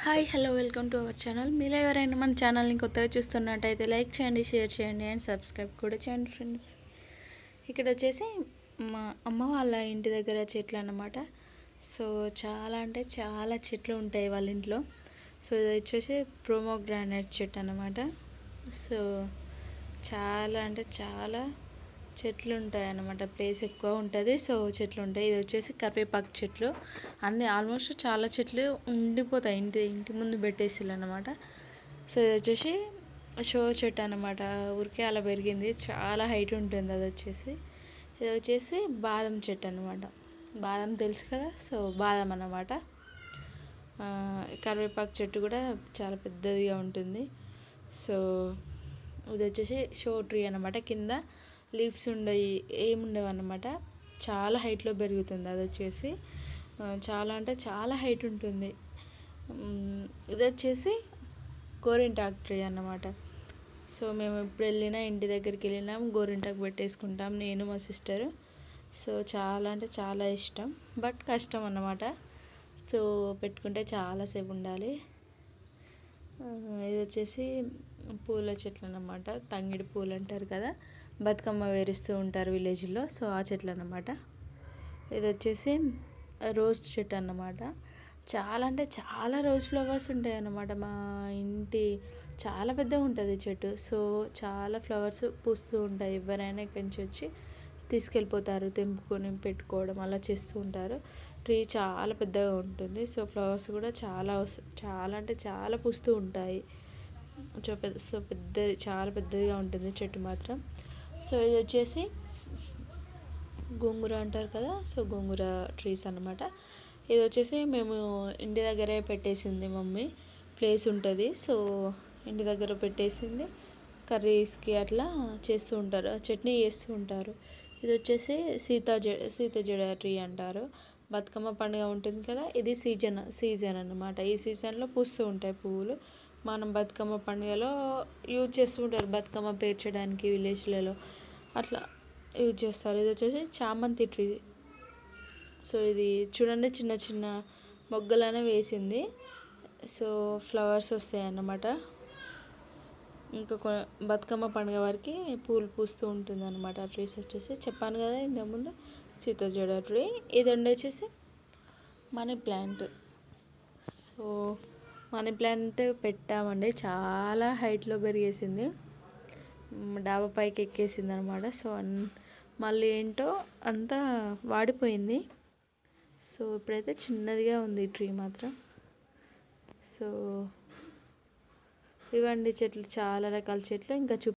hi hello welcome to our channel మీరు ఎవరైనా మన ఛానల్ని కొత్తగా చూస్తున్నట్టయితే లైక్ చేయండి షేర్ చేయండి అండ్ సబ్స్క్రైబ్ కూడా చేయండి ఫ్రెండ్స్ ఇక్కడ వచ్చేసి మా అమ్మ వాళ్ళ ఇంటి దగ్గర చెట్లు అన్నమాట సో చాలా అంటే చాలా చెట్లు ఉంటాయి వాళ్ళ ఇంట్లో సో ఇది వచ్చేసి ప్రోమో గ్రానైట్ చెట్టు అన్నమాట సో చాలా అంటే చాలా చెట్లు ఉంటాయి అన్నమాట ప్లేస్ ఎక్కువ ఉంటుంది సో చెట్లు ఉంటాయి ఇది వచ్చేసి కరివేపాకు చెట్లు అన్ని ఆల్మోస్ట్ చాలా చెట్లు ఉండిపోతాయి ఇంటి ఇంటి ముందు పెట్టేసిల్లు అనమాట సో ఇది వచ్చేసి షో చెట్టు అనమాట ఊరికే అలా పెరిగింది చాలా హైట్ ఉంటుంది అది వచ్చేసి ఇది వచ్చేసి బాదం చెట్టు అనమాట బాదం తెలుసు కదా సో బాదం అన్నమాట ఆ, కరివేపాకు చెట్టు కూడా చాలా పెద్దదిగా ఉంటుంది సో ఇది వచ్చేసి షో ట్రీ అనమాట కింద లీవ్స్ ఉండయి ఏముండవు అనమాట చాలా హైట్లో పెరుగుతుంది అది వచ్చేసి ఆ, చాలా అంటే చాలా హైట్ ఉంటుంది మ్, ఇది వచ్చేసి గోరింటాకు ట్రీ అన్నమాట సో మేము ఎప్పుడు వెళ్ళినా ఇంటి దగ్గరికి వెళ్ళినా గోరింటాకు పెట్టేసుకుంటాం నేను మా సిస్టర్ సో చాలా అంటే చాలా ఇష్టం బట్ కష్టం అన్నమాట సో పెట్టుకుంటే చాలాసేపు ఉండాలి ఆ, ఇది వచ్చేసి పూల చెట్లు అన్నమాట తంగిడి పూలు అంటారు కదా బతుకమ్మ వేరుస్తూ ఉంటారు విలేజ్లో సో ఆ చెట్లు అన్నమాట ఇది వచ్చేసి రోజ్ చెట్టు అన్నమాట చాలా అంటే చాలా రోజ్ ఫ్లవర్స్ ఉంటాయి అన్నమాట మా ఇంటి చాలా పెద్దగా ఉంటుంది చెట్టు సో చాలా ఫ్లవర్స్ పూస్తూ ఉంటాయి ఎవరైనా ఇక్కడి నుంచి వచ్చి తీసుకెళ్ళిపోతారు తెంపుకొని పెట్టుకోవడం అలా చేస్తూ ఉంటారు ట్రీ చాలా పెద్దగా ఉంటుంది సో ఫ్లవర్స్ కూడా చాలా వస్తు చాలా అంటే చాలా పూస్తూ ఉంటాయి సో పెద్ద సో పెద్దది చాలా పెద్దదిగా ఉంటుంది చెట్టు మాత్రం సో ఇది వచ్చేసి గోంగూర అంటారు కదా సో గోంగూర ట్రీస్ అన్నమాట ఇది వచ్చేసి మేము ఇంటి దగ్గరే పెట్టేసింది మమ్మీ ప్లేస్ ఉంటుంది సో ఇంటి దగ్గర పెట్టేసింది కర్రీస్కి అట్లా చేస్తూ ఉంటారు చట్నీ చేస్తూ ఉంటారు ఇది వచ్చేసి సీతా జ సీత జడ ట్రీ అంటారు బతుకమ్మ పండుగ ఉంటుంది కదా ఇది సీజన్ సీజన్ అన్నమాట ఈ సీజన్లో పూస్తూ ఉంటాయి పువ్వులు మనం బతుకమ్మ పండుగలో యూజ్ చేస్తూ ఉంటారు బతుకమ్మ పేర్చడానికి విలేజ్లలో అట్లా యూజ్ చేస్తారు ఇది వచ్చేసి చామంతి ట్రీ సో ఇది చూడండి చిన్న చిన్న మొగ్గలనే వేసింది సో ఫ్లవర్స్ వస్తాయి అన్నమాట ఇంకా కొ- బతుకమ్మ పండుగ వరకు పూలు పూస్తూ ఉంటుంది అనమాట ఆ ట్రీస్ వచ్చేసి చెప్పాను కదా ఇంతకుముందు సీతజడ ట్రీ ఇది ఉండి వచ్చేసి money plant so money plant పెట్టామండి చాలా హైట్లో పెరిగేసింది మ్, డాబా పైకి ఎక్కేసింది అనమాట సో అన్- మళ్ళీ ఏంటో అంతా వాడిపోయింది సో ఇప్పుడైతే చిన్నదిగా ఉంది ఈ ట్రీ మాత్రం సో ఇవండి చెట్లు చాలా రకాల చెట్లు ఇంకా చూ